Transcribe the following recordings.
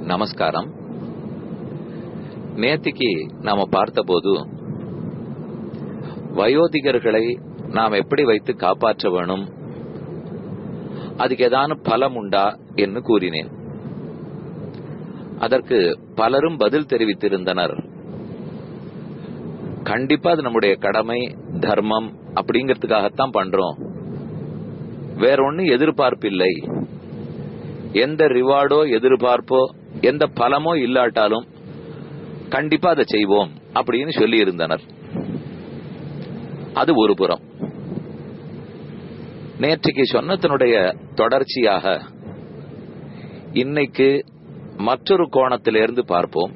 நமஸ்காரம் நேத்திக்கு நாம பார்த்தபோது வயோதிகர்களை நாம் எப்படி வைத்து காப்பாற்ற வேணும் அதுக்கு ஏதான பலம் உண்டா என்று கூறினேன் அதற்கு பலரும் பதில் தெரிவித்திருந்தனர் கண்டிப்பா அது நம்முடைய கடமை தர்மம் அப்படிங்கிறதுக்காகத்தான் பண்றோம் வேற ஒண்ணு எதிர்பார்ப்பில்லை எந்த ரிவார்டோ எதிர்பார்ப்போ எந்த பலமோ இல்லாட்டாலும் கண்டிப்பா அதை செய்வோம் அப்படின்னு சொல்லி இருந்தனர் அது ஒரு புறம் நேற்றைக்கு சொன்னதனுடைய தொடர்ச்சியாக இன்னைக்கு மற்றொரு கோணத்திலிருந்து பார்ப்போம்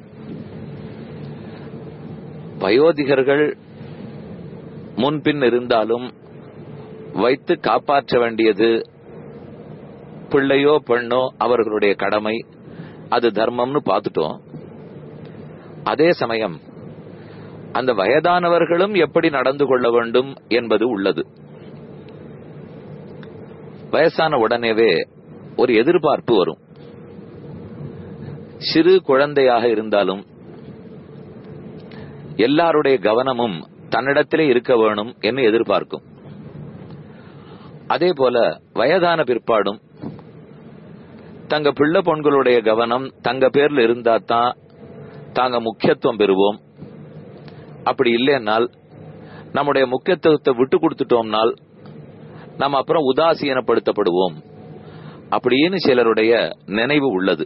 வயோதிகர்கள் முன்பின் இருந்தாலும் வைத்து காப்பாற்ற வேண்டியது பிள்ளையோ பெண்ணோ அவர்களுடைய கடமை அது தர்மம்னு பார்த்துட்டோம் அதே சமயம் அந்த வயதானவர்களும் எப்படி நடந்து கொள்ள வேண்டும் என்பது உள்ளது வயசான உடனேவே ஒரு எதிர்பார்ப்பு வரும் சிறு குழந்தையாக இருந்தாலும் எல்லாருடைய கவனமும் தன்னிடத்திலே இருக்க வேணும் என்று எதிர்பார்க்கும் அதே போல வயதான பிற்பாடும் தங்க பிள்ளை பொண்களுடைய கவனம் தங்க பேர்ல இருந்தா தான் தாங்க முக்கியத்துவம் பெறுவோம் அப்படி இல்லைன்னால் நம்முடைய முக்கியத்துவத்தை விட்டு கொடுத்துட்டோம்னால் நம்ம அப்புறம் உதாசீனப்படுத்தப்படுவோம் அப்படின்னு சிலருடைய நினைவு உள்ளது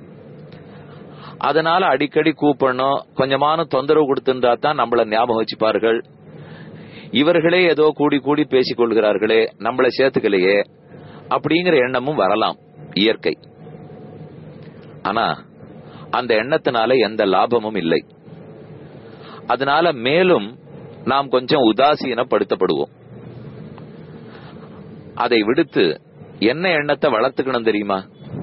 அதனால அடிக்கடி கூப்பிடணும் கொஞ்சமான தொந்தரவு கொடுத்திருந்தா தான் நம்மள ஞாபகம் வச்சுப்பார்கள் இவர்களே ஏதோ கூடி கூடி பேசிக் கொள்கிறார்களே நம்மளை சேர்த்துக்கலையே அப்படிங்கிற எண்ணமும் வரலாம் இயற்கை ஆனா அந்த எண்ணத்தினால எந்த லாபமும் இல்லை அதனால மேலும் நாம் கொஞ்சம் உதாசீனப்படுத்தப்படுவோம் அதை விடுத்து என்ன எண்ணத்தை வளர்த்துக்கணும் தெரியுமா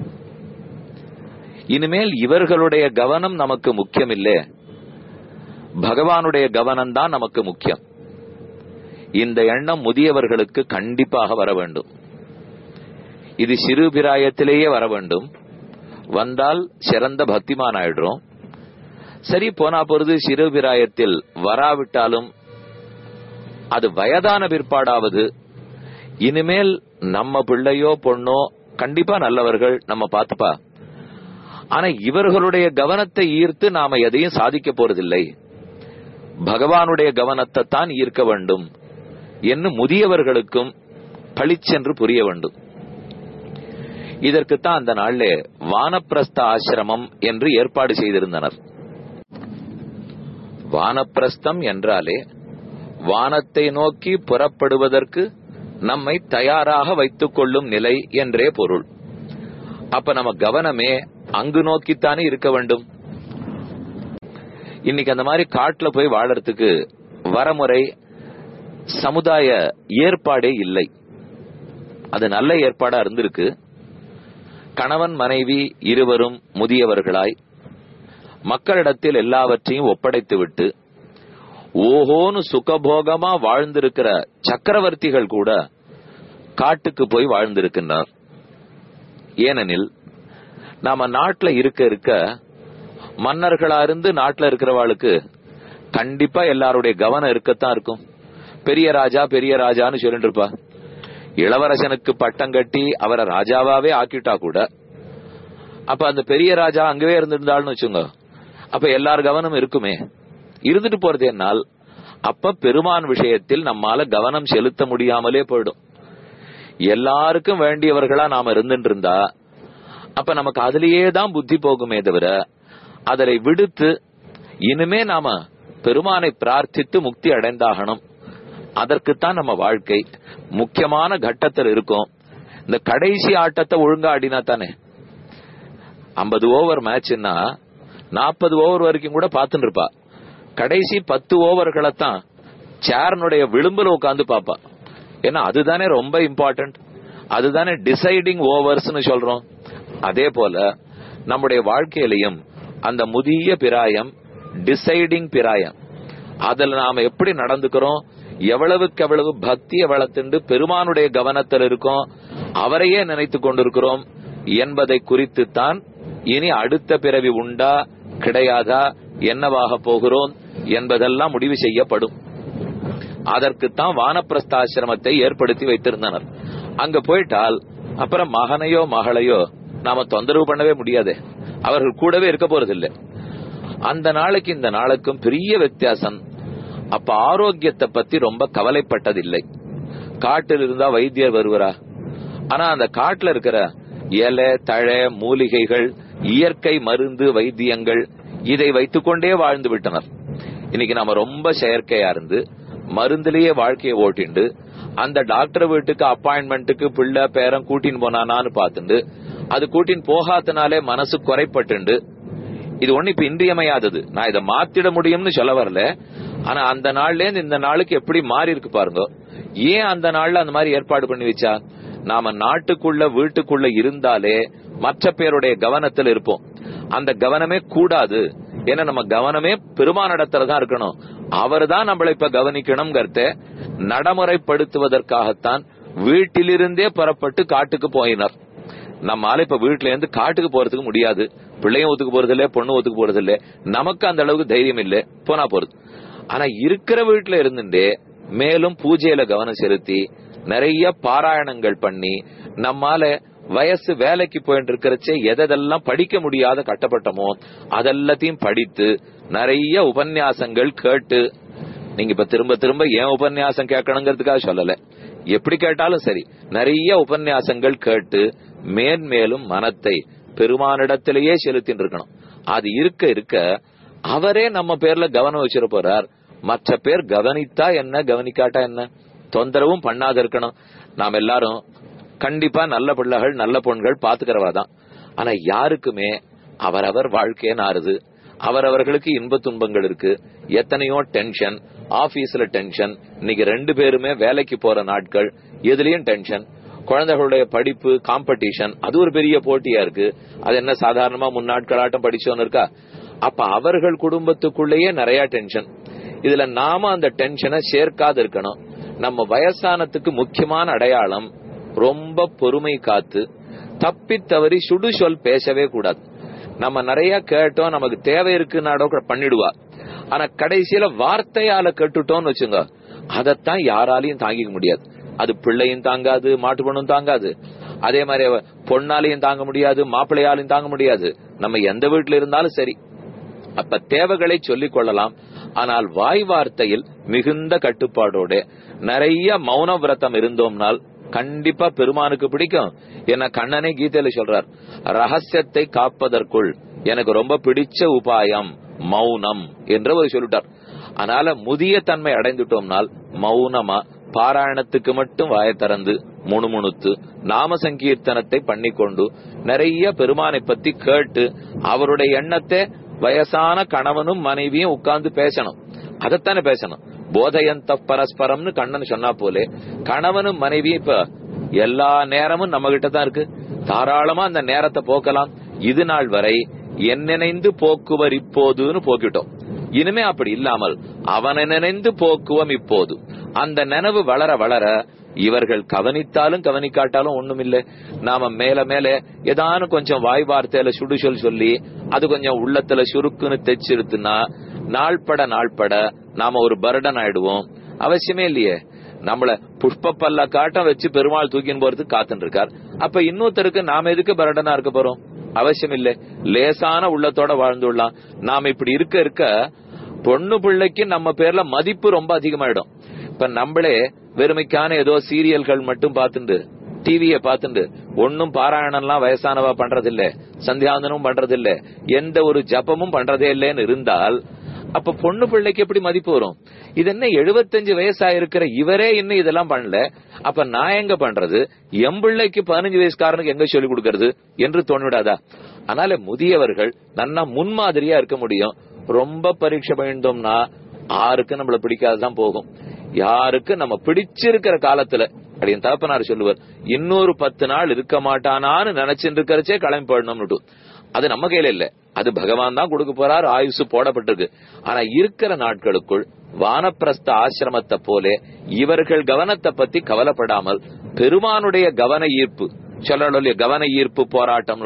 இனிமேல் இவர்களுடைய கவனம் நமக்கு முக்கியம் இல்லே பகவானுடைய கவனம் தான் நமக்கு முக்கியம் இந்த எண்ணம் முதியவர்களுக்கு கண்டிப்பாக வர வேண்டும் இது சிறு பிராயத்திலேயே வர வேண்டும் வந்தால் சிறந்த பக்திமான் ஆயிடுறோம் சரி போனா பொழுது சிறு பிராயத்தில் வராவிட்டாலும் அது வயதான பிற்பாடாவது இனிமேல் நம்ம பிள்ளையோ பொண்ணோ கண்டிப்பா நல்லவர்கள் நம்ம பார்த்துப்பா ஆனா இவர்களுடைய கவனத்தை ஈர்த்து நாம எதையும் சாதிக்க போறதில்லை பகவானுடைய கவனத்தை தான் ஈர்க்க வேண்டும் என்று முதியவர்களுக்கும் பளிச்சென்று புரிய வேண்டும் இதற்குத்தான் அந்த நாள்ல வானப்பிரஸ்த ஆசிரமம் என்று ஏற்பாடு செய்திருந்தனர் வானப்பிரஸ்தம் என்றாலே வானத்தை நோக்கி புறப்படுவதற்கு நம்மை தயாராக வைத்துக் கொள்ளும் நிலை என்றே பொருள் அப்ப நம்ம கவனமே அங்கு நோக்கித்தானே இருக்க வேண்டும் இன்னைக்கு அந்த மாதிரி காட்டுல போய் வாழறதுக்கு வரமுறை சமுதாய ஏற்பாடே இல்லை அது நல்ல ஏற்பாடா இருந்திருக்கு கணவன் மனைவி இருவரும் முதியவர்களாய் மக்களிடத்தில் எல்லாவற்றையும் ஒப்படைத்து விட்டு ஓஹோன்னு சுகபோகமா வாழ்ந்திருக்கிற சக்கரவர்த்திகள் கூட காட்டுக்கு போய் வாழ்ந்திருக்கின்றனர் ஏனெனில் நாம நாட்டுல இருக்க இருக்க மன்னர்களா இருந்து நாட்டுல இருக்கிறவாளுக்கு கண்டிப்பா எல்லாருடைய கவனம் இருக்கத்தான் இருக்கும் பெரிய ராஜா பெரிய ராஜான்னு சொல்லிட்டு இருப்பா இளவரசனுக்கு பட்டம் கட்டி அவரை ராஜாவாவே ஆக்கிட்டா கூட அப்ப அந்த பெரிய ராஜா அங்கவே இருந்திருந்தாள்னு வச்சுங்க அப்ப எல்லார் கவனம் இருக்குமே இருந்துட்டு போறது என்னால் அப்ப பெருமான் விஷயத்தில் நம்மால கவனம் செலுத்த முடியாமலே போயிடும் எல்லாருக்கும் வேண்டியவர்களா நாம இருந்துட்டு இருந்தா அப்ப நமக்கு அதுலயே தான் புத்தி போகுமே தவிர அதனை விடுத்து இனிமே நாம பெருமானை பிரார்த்தித்து முக்தி அடைந்தாகணும் அதற்குத்தான் நம்ம வாழ்க்கை முக்கியமான கட்டத்தில் இருக்கும் இந்த கடைசி ஆட்டத்தை ஒழுங்கா ஆடினா தானே ஐம்பது ஓவர் மேட்ச்னா நாற்பது ஓவர் வரைக்கும் கூட பார்த்துட்டு இருப்பா கடைசி பத்து ஓவர்களை தான் சேர்னுடைய விளிம்புல உட்காந்து பாப்பா ஏன்னா அதுதானே ரொம்ப இம்பார்ட்டன்ட் அதுதானே டிசைடிங் ஓவர்ஸ்னு சொல்றோம் அதே போல நம்முடைய வாழ்க்கையிலையும் அந்த முதிய பிராயம் டிசைடிங் பிராயம் அதுல நாம எப்படி நடந்துக்கிறோம் எவ்வளவுக்கு எவ்வளவு பக்தியை வளர்த்துண்டு பெருமானுடைய கவனத்தில் இருக்கோம் அவரையே நினைத்து கொண்டிருக்கிறோம் என்பதை குறித்து தான் இனி அடுத்த பிறவி உண்டா கிடையாதா என்னவாக போகிறோம் என்பதெல்லாம் முடிவு செய்யப்படும் அதற்குத்தான் வானப்பிரஸ்தாசிரமத்தை ஏற்படுத்தி வைத்திருந்தனர் அங்க போயிட்டால் அப்புறம் மகனையோ மகளையோ நாம தொந்தரவு பண்ணவே முடியாது அவர்கள் கூடவே இருக்க போறதில்லை அந்த நாளைக்கு இந்த நாளுக்கும் பெரிய வித்தியாசம் அப்ப ஆரோக்கியத்தை பத்தி ரொம்ப கவலைப்பட்டதில்லை காட்டில் இருந்தா வைத்தியர் வருவரா ஆனா அந்த காட்டுல இருக்கிற இலை தழை மூலிகைகள் இயற்கை மருந்து வைத்தியங்கள் இதை வைத்துக்கொண்டே வாழ்ந்து விட்டனர் இன்னைக்கு நாம ரொம்ப செயற்கையா இருந்து மருந்துலயே வாழ்க்கையை ஓட்டிண்டு அந்த டாக்டர் வீட்டுக்கு அப்பாயின்மெண்ட்டுக்கு பிள்ளை பேரம் கூட்டின்னு போனானான்னு பார்த்துண்டு அது கூட்டின்னு போகாதனாலே மனசு குறைப்பட்டுண்டு இது ஒண்ணு இப்ப இன்றியமையாதது நான் இதை மாத்திட முடியும்னு சொல்ல வரல ஆனா அந்த நாள்ல இருந்து இந்த நாளுக்கு எப்படி மாறி இருக்கு பாருங்க ஏன் அந்த நாள்ல அந்த மாதிரி ஏற்பாடு பண்ணி வச்சா நாம நாட்டுக்குள்ள வீட்டுக்குள்ள இருந்தாலே மற்ற பேருடைய கவனத்தில் இருப்போம் அந்த கவனமே கூடாது ஏன்னா நம்ம கவனமே பெருமானிடத்துல தான் இருக்கணும் அவர் தான் நம்மளை இப்ப கவனிக்கணுங்கிறத நடைமுறைப்படுத்துவதற்காகத்தான் வீட்டிலிருந்தே புறப்பட்டு காட்டுக்கு போயினர் நம்மால இப்ப வீட்டுல இருந்து காட்டுக்கு போறதுக்கு முடியாது பிள்ளையும் ஒத்துக்கு போறது இல்ல பொண்ணு ஒத்துக்கு போறது இல்ல நமக்கு அந்த அளவுக்கு தைரியம் இல்ல போனா போறது ஆனா இருக்கிற வீட்டுல இருந்துட்டே மேலும் பூஜையில கவனம் செலுத்தி நிறைய பாராயணங்கள் பண்ணி நம்மால வயசு வேலைக்கு போயிட்டு இருக்கிறச்சே எதெல்லாம் படிக்க முடியாத கட்டப்பட்டமோ அதெல்லாத்தையும் படித்து நிறைய உபன்யாசங்கள் கேட்டு நீங்க இப்ப திரும்ப திரும்ப ஏன் உபன்யாசம் கேட்கணுங்கிறதுக்காக சொல்லல எப்படி கேட்டாலும் சரி நிறைய உபன்யாசங்கள் கேட்டு மேன்மேலும் மனத்தை பெருமானிடத்திலேயே செலுத்தின்னு இருக்கணும் அது இருக்க இருக்க அவரே நம்ம பேர்ல கவனம் வச்சிட போறார் மற்ற பேர் கவனித்தா என்ன கவனிக்காட்டா என்ன தொந்தரவும் பண்ணாத இருக்கணும் நாம் எல்லாரும் கண்டிப்பா நல்ல பிள்ளைகள் நல்ல பொண்கள் பாத்துக்கிறவா தான் ஆனா யாருக்குமே அவரவர் வாழ்க்கையே நாறுது அவரவர்களுக்கு இன்ப துன்பங்கள் இருக்கு எத்தனையோ டென்ஷன் ஆபீஸ்ல டென்ஷன் இன்னைக்கு ரெண்டு பேருமே வேலைக்கு போற நாட்கள் எதுலயும் டென்ஷன் குழந்தைகளுடைய படிப்பு காம்படிஷன் அது ஒரு பெரிய போட்டியா இருக்கு அது என்ன சாதாரணமா முன்னாட்களாட்டம் படிச்சோன்னு இருக்கா அப்ப அவர்கள் குடும்பத்துக்குள்ளேயே நிறைய டென்ஷன் இதுல நாம அந்த டென்ஷனை சேர்க்காது இருக்கணும் நம்ம வயசானத்துக்கு முக்கியமான அடையாளம் ரொம்ப பொறுமை காத்து தப்பி தவறி சுடு சொல் பேசவே கூடாது நம்ம நிறைய கேட்டோம் நமக்கு தேவை இருக்குன்னாடோ பண்ணிடுவா ஆனா கடைசியில வார்த்தையால கேட்டுட்டோம்னு வச்சுங்க அதைத்தான் யாராலையும் தாங்கிக்க முடியாது அது பிள்ளையும் தாங்காது மாட்டு பொண்ணும் தாங்காது அதே மாதிரி பொண்ணாலையும் தாங்க முடியாது மாப்பிள்ளையாலையும் தாங்க முடியாது நம்ம எந்த வீட்டுல இருந்தாலும் சரி அப்ப தேவைகளை சொல்லிக் கொள்ளலாம் ஆனால் வாய் வார்த்தையில் மிகுந்த கட்டுப்பாடோட நிறைய மௌன விரதம் இருந்தோம்னால் கண்டிப்பா பெருமானுக்கு பிடிக்கும் என்ன கண்ணனே கீதையில சொல்றார் ரகசியத்தை காப்பதற்குள் எனக்கு ரொம்ப பிடிச்ச உபாயம் மௌனம் என்று ஒரு சொல்லிட்டார் அதனால முதிய தன்மை அடைந்துட்டோம்னால் மௌனமா பாராயணத்துக்கு மட்டும் வாய திறந்து முணுமுணுத்து நாம சங்கீர்த்தனத்தை பண்ணிக்கொண்டு நிறைய பெருமானை பத்தி கேட்டு அவருடைய எண்ணத்தை வயசான கணவனும் மனைவியும் உட்கார்ந்து பேசணும் அதைத்தானே பேசணும் போதயந்த பரஸ்பரம்னு கண்ணன் சொன்னா போலே கணவனும் மனைவியும் இப்ப எல்லா நேரமும் நம்ம கிட்ட தான் இருக்கு தாராளமா அந்த நேரத்தை போக்கலாம் இது நாள் வரை என் நினைந்து போக்குவர் இப்போதுன்னு போக்கிட்டோம் இனிமே அப்படி இல்லாமல் அவனை நினைந்து போக்குவம் இப்போது அந்த நினைவு வளர வளர இவர்கள் கவனித்தாலும் கவனிக்காட்டாலும் ஒண்ணும் இல்லை நாம மேல மேல ஏதானு கொஞ்சம் வாய் வார்த்தையில சுடுசொல் சொல்லி அது கொஞ்சம் உள்ளத்துல சுருக்குன்னு தைச்சிருத்துனா நாள்பட நாள்பட நாம ஒரு பர்டன் ஆயிடுவோம் அவசியமே இல்லையே நம்மள புஷ்ப பல்ல காட்டம் வச்சு பெருமாள் தூக்கின்னு போறதுக்கு காத்துட்டு இருக்கார் அப்ப இன்னொருத்தருக்கு நாம எதுக்கு பர்டனா இருக்க போறோம் அவசியம் இல்லை லேசான உள்ளத்தோட வாழ்ந்துடலாம் நாம இப்படி இருக்க இருக்க பொண்ணு பிள்ளைக்கு நம்ம பேர்ல மதிப்பு ரொம்ப அதிகமாயிடும் இப்ப நம்மளே வெறுமைக்கான ஏதோ சீரியல்கள் மட்டும் பார்த்துண்டு டிவிய பார்த்துண்டு ஒன்னும் பாராயணம்லாம் வயசானவா பண்றதில்ல சந்தியாந்தனமும் பண்றதில்ல எந்த ஒரு ஜபமும் பண்றதே இல்லைன்னு இருந்தால் அப்ப பொண்ணு பிள்ளைக்கு எப்படி மதிப்பு வரும் இது என்ன எழுபத்தஞ்சு வயசா இருக்கிற இவரே இன்னும் இதெல்லாம் பண்ணல அப்ப நான் எங்க பண்றது என் பிள்ளைக்கு பதினஞ்சு வயசுக்காரனுக்கு எங்க சொல்லிக் கொடுக்கறது என்று தோணிவிடாதா அதனால முதியவர்கள் நன்னா முன்மாதிரியா இருக்க முடியும் ரொம்ப பரீட்சை பண்ணிட்டோம்னா யாருக்கு நம்மள பிடிக்காதுதான் போகும் யாருக்கு நம்ம பிடிச்சிருக்கிற காலத்துல அப்படின்னு தகப்பனார் சொல்லுவார் இன்னொரு பத்து நாள் இருக்க மாட்டானான்னு நினைச்சுட்டு இருக்கிறச்சே கிளம்பி போடணும்னு அது நம்ம கையில இல்ல அது பகவான் தான் கொடுக்க போறார் ஆயுசு போடப்பட்டிருக்கு ஆனா இருக்கிற நாட்களுக்குள் வானப்பிரஸ்த ஆசிரமத்தை போல இவர்கள் கவனத்தை பத்தி கவலைப்படாமல் பெருமானுடைய கவன ஈர்ப்பு சொல்லணும் கவன ஈர்ப்பு போராட்டம்னு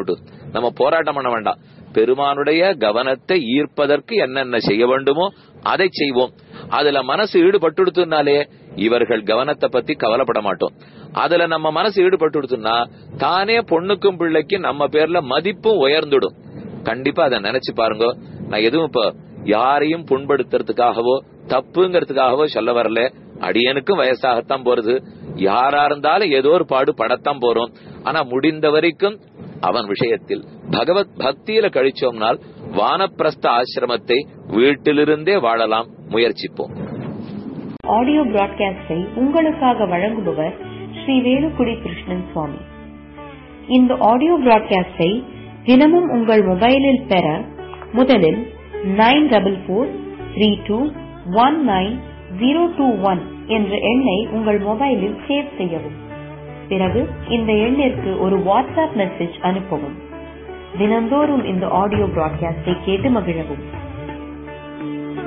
நம்ம போராட்டம் பண்ண வேண்டாம் பெருமானுடைய கவனத்தை ஈர்ப்பதற்கு என்னென்ன செய்ய வேண்டுமோ அதை செய்வோம் அதுல மனசு ஈடுபட்டுடுத்துனாலே இவர்கள் கவனத்தை பத்தி கவலைப்பட மாட்டோம் அதுல நம்ம மனசு ஈடுபட்டுடுத்துனா தானே பொண்ணுக்கும் பிள்ளைக்கும் நம்ம பேர்ல மதிப்பும் உயர்ந்துடும் கண்டிப்பா அதை நினைச்சு பாருங்க நான் எதுவும் இப்ப யாரையும் புண்படுத்துறதுக்காகவோ தப்புங்கிறதுக்காகவோ சொல்ல வரல அடியனுக்கும் வயசாகத்தான் போறது யாரா இருந்தாலும் ஏதோ ஒரு பாடு படத்தான் போறோம் ஆனா முடிந்த வரைக்கும் அவன் விஷயத்தில் பகவத் பக்தியில கழிச்சோம்னால் வானப்பிரஸ்த ஆசிரமத்தை வீட்டிலிருந்தே வாழலாம் முயற்சிப்போம் ஆடியோ பிராட்காஸ்டை உங்களுக்காக வழங்குபவர் ஸ்ரீ வேலுக்குடி கிருஷ்ணன் சுவாமி இந்த ஆடியோ பிராட்காஸ்டை தினமும் உங்கள் மொபைலில் பெற முதலில் nine double four three two one nine zero two one என்ற எண்ணை உங்கள் மொபைலில் சேவ் செய்யவும் பிறகு இந்த எண்ணிற்கு ஒரு வாட்ஸ்அப் மெசேஜ் அனுப்பவும் தினந்தோறும் இந்த ஆடியோ பிராட்காஸ்டை கேட்டு மகிழவும்